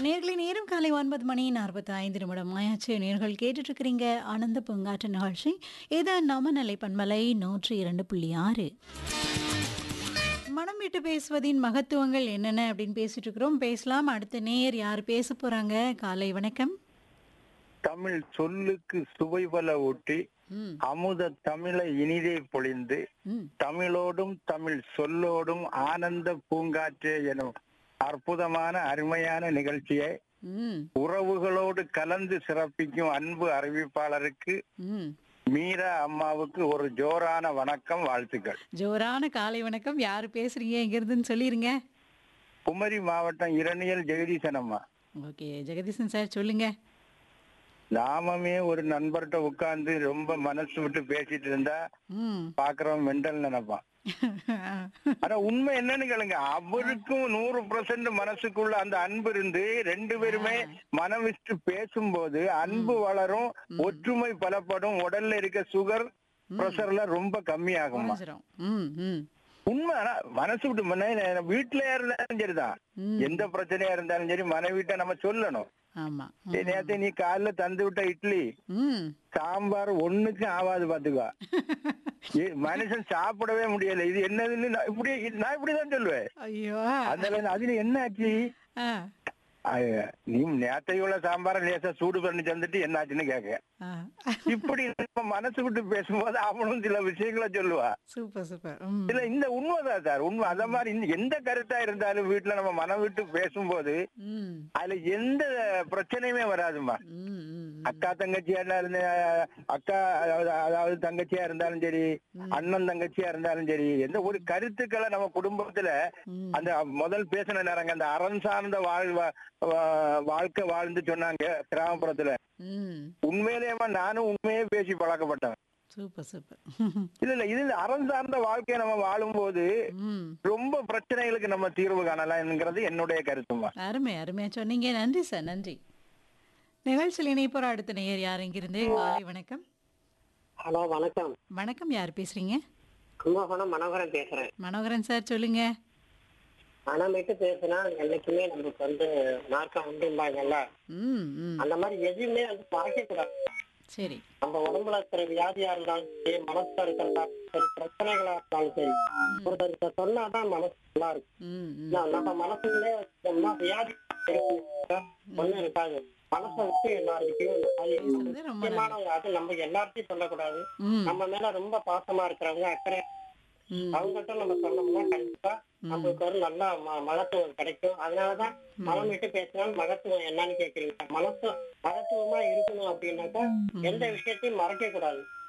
நேர்களை நேரம் காலை ஒன்பது மணி நாற்பத்தி ஐந்து நிமிடம் ஆயாச்சு நேர்கள் கேட்டுட்டு இருக்கிறீங்க ஆனந்த பூங்காற்று நிகழ்ச்சி இது நம்ம நிலை பண்பலை நூற்றி இரண்டு புள்ளி ஆறு மனம் விட்டு பேசுவதின் மகத்துவங்கள் என்னென்ன அப்படின்னு பேசிட்டு இருக்கிறோம் பேசலாம் அடுத்த நேர் யார் பேச போறாங்க காலை வணக்கம் தமிழ் சொல்லுக்கு சுவை பல ஊட்டி ம் அமுத தமிழை இனிதே பொழிந்து ம் தமிழோடும் தமிழ் சொல்லோடும் ஆனந்த பூங்காற்றே எனும் அற்புதமான அருமையான நிகழ்ச்சியை ம் உறவுகளோடு கலந்து சிறப்பிக்கும் அன்பு அறிவிப்பாளருக்கு ம் மீரா அம்மாவுக்கு ஒரு ஜோரான வணக்கம் வாழ்த்துக்கள் ஜோரான காலை வணக்கம் யார் பேசுறீங்க எங்கிருந்துன்னு சொல்லிருங்க குமரி மாவட்டம் இரணியல் ஜெகதீசன் அம்மா ஓகே ஜெகதீசன் சார் சொல்லுங்க நாமமே ஒரு நண்பர்கிட்ட உட்கார்ந்து ரொம்ப மனசு விட்டு பேசிட்டு இருந்தா ம் பாக்குறவன் மெண்டல் நினைப்பான் ஆனா உண்மை என்னன்னு கேளுங்க அவருக்கும் நூறு பர்சன்ட் மனசுக்குள்ள அந்த அன்பு இருந்து ரெண்டு பேருமே மனம் விட்டு பேசும்போது அன்பு வளரும் ஒற்றுமை பலப்படும் உடல்ல இருக்க சுகர் பிரஷர்ல ரொம்ப கம்மியாகுமா குறைஞ்சிரும். ம் ம் உண்மை ஆனா மனசு விட்டு மன- வீட்டுல இருந்தாலும் சரிதான் ம். எந்த பிரச்சனையா இருந்தாலும் சரி மனைவிட்ட நம்ம சொல்லணும் ஆமா ம். "ஏய், நேத்து நீ காலைல தந்து விட்ட இட்லி ம் சாம்பார் ஒண்ணுக்கும் ஆகாது பாத்துக்கோ ஏ, மனுஷன் சாப்பிடவே முடியல இது என்னதுன்னு நான் இப்படி நான் இப்படிதான் சொல்லுவேன் ஐயோ அதனால அதுல என்ன ஆச்சு ஆ ஐய, நீ நேத்தையுள்ள சாம்பார லேசா சூடு பண்ணி தந்துட்டு என்ன ஆச்சுன்னு கேக்க ஆ இப்படி நம்ம மனசு விட்டு பேசும்போது அவனும் சில விஷயங்களை சொல்லுவா சூப்பர் சூப்பர் ம் இல்ல இந்த உண்மைதான் சார் உண்மை அத மாதிரி இந்த- எந்த கருத்தா இருந்தாலும் வீட்டுல நம்ம மனம் விட்டு பேசும்போது ம் அதுல எந்த பிரச்சனையுமே வராதுமா ம் ம் அக்கா தங்கச்சியா இருந்தாலும் அக்கா அதாவது அதாவது தங்கச்சியா இருந்தாலும் சரி அண்ணன் தங்கச்சியா இருந்தாலும் சரி எந்த ஒரு கருத்துக்களை நம்ம குடும்பத்துல ம். அந்த முதல் பேசின நேரங்க அந்த அறம் சார்ந்த வாழ்வ வா- வாழ்க்கை வாழ்ந்து சொன்னாங்க கிராமப்புறத்துல ம் உண்மையிலேயேமா நானும் உண்மையே பேசி பழக்கப்பட்டேன் சூப்பர் சூப்பர் இல்ல இல்ல இது அறம் சார்ந்த வாழ்க்கையை நம்ம வாழும்போது ம் ரொம்ப பிரச்சனைகளுக்கு நம்ம தீர்வு காணலாம்ங்கிறது என்னுடைய கருத்துமா அருமை அருமையா சொன்னீங்க நன்றி சார் நன்றி நிகழ்ச்சியில் இணைப்போற அடுத்த நேயர் யார் இங்கிருந்து காலை வணக்கம் ஹலோ வணக்கம் வணக்கம் யார் பேசுறீங்க கும்பகோணம் மனோகரன் பேசுறேன் மனோகரன் சார் சொல்லுங்க மனம் விட்டு பேசினா என்னைக்குமே நமக்கு வந்து மார்க்கம் உண்டும்பாங்கல்ல ம் ம் அந்த மாதிரி எதுவுமே வந்து மறைக்க கூடாது சரி நம்ம உடம்புல இருக்கிற வியாதியா இருந்தாலும் சரி மனசுல இருக்கிற சரி பிரச்சனைகளா இருந்தாலும் சரி ஒருத்தருக்கு சொன்னாதான் மனசு நல்லா இருக்கும் ம் ம் நான் நம்ம மனசுக்குள்ளே வச்சோம்னா வியாதி ஒண்ணும் இருக்காது மனசை விட்டு எல்லாருக்கிட்டையும் இந்த மாதிரி பேசுறது ரொம்ப முக்கியமான அது நம்ம எல்லார்ட்டையும் சொல்லக்கூடாது ம் நம்ம மேல ரொம்ப பாசமா இருக்கிறவங்க அக்கறை ம் அவங்ககிட்ட நம்ம சொன்னோம்னா கண்டிப்பா நம்மளுக்கு ஒரு நல்ல ம- மகத்துவம் கிடைக்கும் அதனாலதான் மனம் விட்டு பேசினால் மகத்துவம் என்னன்னு கேக்குறீங்க மனசு மகத்துவமா இருக்கணும் அப்படின்னாக்கா எந்த விஷயத்தையும் மறைக்க கூடாது